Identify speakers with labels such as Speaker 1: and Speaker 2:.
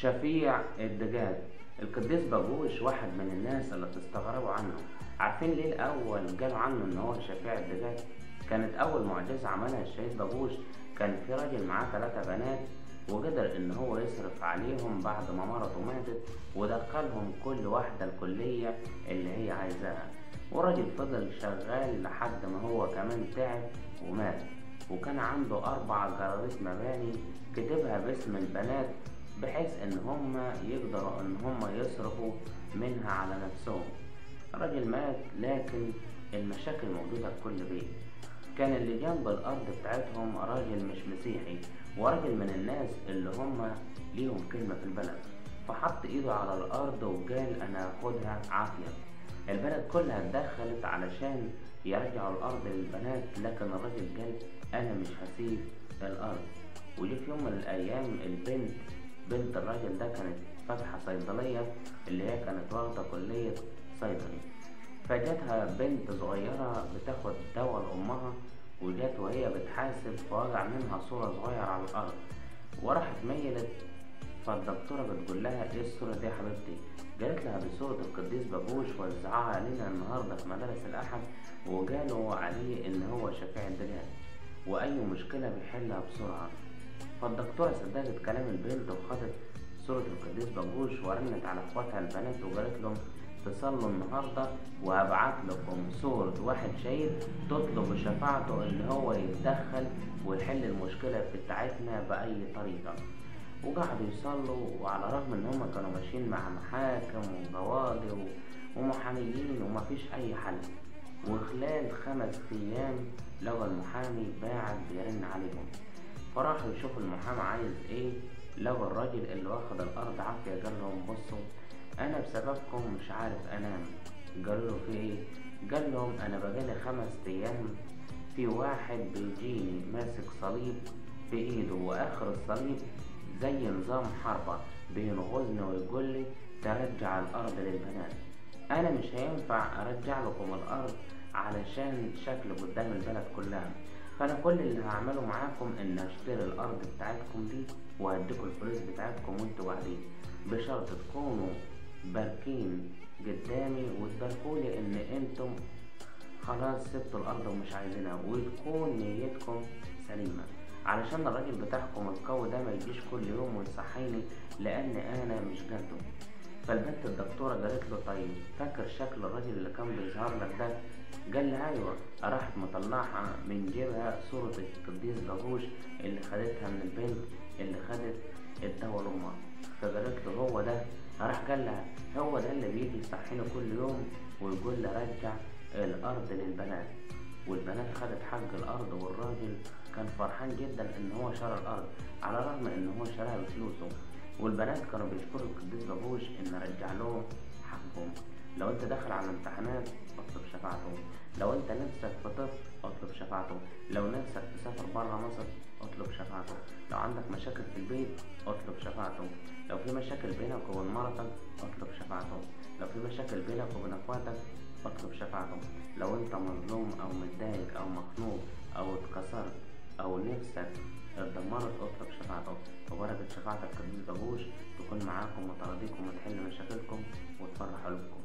Speaker 1: شفيع الدجال القديس باجوش واحد من الناس اللي تستغربوا عنه عارفين ليه الأول قالوا عنه إن هو شفيع الدجال كانت أول معجزة عملها الشهيد باجوش كان في راجل معاه ثلاثة بنات وقدر إن هو يصرف عليهم بعد ما مرته ماتت ودخلهم كل واحدة الكلية اللي هي عايزاها والراجل فضل شغال لحد ما هو كمان تعب ومات وكان عنده أربع جراريت مباني كتبها باسم البنات بحيث إن هما يقدروا إن هما يصرفوا منها على نفسهم الراجل مات لكن المشاكل موجودة في كل بيت كان اللي جنب الأرض بتاعتهم راجل مش مسيحي وراجل من الناس اللي هما ليهم كلمة في البلد فحط إيده على الأرض وقال أنا هاخدها عافية البلد كلها اتدخلت علشان يرجعوا الأرض للبنات لكن الراجل قال أنا مش هسيب الأرض وجي في يوم من الأيام البنت بنت الراجل ده كانت فاتحة صيدلية اللي هي كانت واخدة كلية صيدلي فجاتها بنت صغيرة بتاخد دواء لأمها وجات وهي بتحاسب فوجع منها صورة صغيرة على الأرض وراحت ميلت فالدكتورة بتقول لها ايه الصورة دي يا حبيبتي؟ قالت لها دي صورة القديس باجوش وزعها علينا النهاردة في مدارس الأحد وقالوا عليه إن هو شفيع الدجال وأي مشكلة بيحلها بسرعة فالدكتورة صدقت كلام البنت وخدت صورة القديس باجوش ورنت على اخواتها البنات وقالت لهم تصلوا النهاردة وهبعت لكم صورة واحد شهيد تطلب شفاعته ان هو يتدخل ويحل المشكلة بتاعتنا بأي طريقة وقعدوا يصلوا وعلى الرغم ان هما كانوا ماشيين مع محاكم وقواضي ومحاميين ومفيش اي حل وخلال خمس ايام لقى المحامي باعت بيرن عليهم فراحوا يشوفوا المحامي عايز ايه لقوا الراجل اللي واخد الارض عافية قال لهم بصوا انا بسببكم مش عارف انام قالوا له في ايه قال لهم انا بقالي خمس ايام في واحد بيجيني ماسك صليب في ايده واخر الصليب زي نظام حربة بينغزني ويقول لي ترجع الارض للبنات انا مش هينفع ارجع لكم الارض علشان شكل قدام البلد كلها فانا كل اللي هعمله معاكم ان اشتري الارض بتاعتكم دي وهديكم الفلوس بتاعتكم وانتوا قاعدين بشرط تكونوا باركين قدامي وتباركولي ان انتم خلاص سبتوا الارض ومش عايزينها وتكون نيتكم سليمة علشان الراجل بتاعكم القوي ده ما يجيش كل يوم ويصحيني لان انا مش جده فالبنت الدكتورة قالت له طيب فاكر شكل الراجل اللي كان بيظهر لك ده قال لي ايوه راحت مطلعها من جيبها صورة القديس باجوش اللي خدتها من البنت اللي خدت الدواء لامها فقالت له هو ده راح قال لها هو ده اللي بيجي يصحيني كل يوم ويقول لي رجع الارض للبنات والبنات خدت حق الارض والراجل كان فرحان جدا ان هو شرى الارض على الرغم ان هو شراها بفلوسه والبنات كانوا بيشكروا القديس باجوش ان رجع لهم حقهم لو انت داخل على امتحانات اطلب شفاعته لو انت نفسك في طفل اطلب شفاعته لو نفسك تسافر بره مصر اطلب شفاعته لو عندك مشاكل في البيت اطلب شفاعته لو في مشاكل بينك وبين مرتك اطلب شفاعته لو في مشاكل بينك وبين اخواتك اطلب شفاعته لو انت مظلوم او متضايق او مخنوق او اتكسرت او نفسك اتدمرت اطلب شفاعته وبركة شفاعة القديس باجوش تكون معاكم وترضيكم وتحل مشاكلكم وتفرح قلوبكم